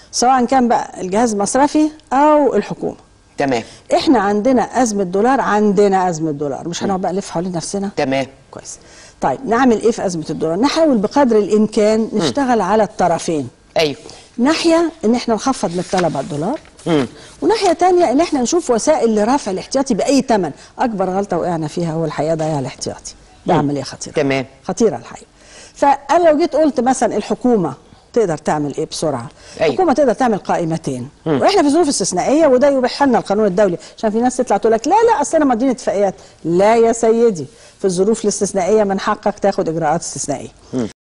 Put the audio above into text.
سواء كان بقى الجهاز المصرفي او الحكومه تمام احنا عندنا ازمه دولار عندنا ازمه دولار مش هنقعد بقى نلف حوالين نفسنا تمام كويس طيب نعمل ايه في ازمه الدولار نحاول بقدر الامكان نشتغل على الطرفين ايوه ناحيه ان احنا نخفض من الطلب على الدولار مم. وناحيه تانية ان احنا نشوف وسائل لرفع الاحتياطي باي ثمن اكبر غلطه وقعنا فيها هو الحقيقه ضياع الاحتياطي ده مم. عمليه خطيره تمام. خطيره الحقيقه فانا لو جيت قلت مثلا الحكومه تقدر تعمل ايه بسرعه أيوة. الحكومه تقدر تعمل قائمتين مم. واحنا في ظروف استثنائيه وده يبيح لنا القانون الدولي عشان في ناس تطلع تقول لك لا لا اصل انا مدين اتفاقيات لا يا سيدي في الظروف الاستثنائيه من حقك تاخد اجراءات استثنائيه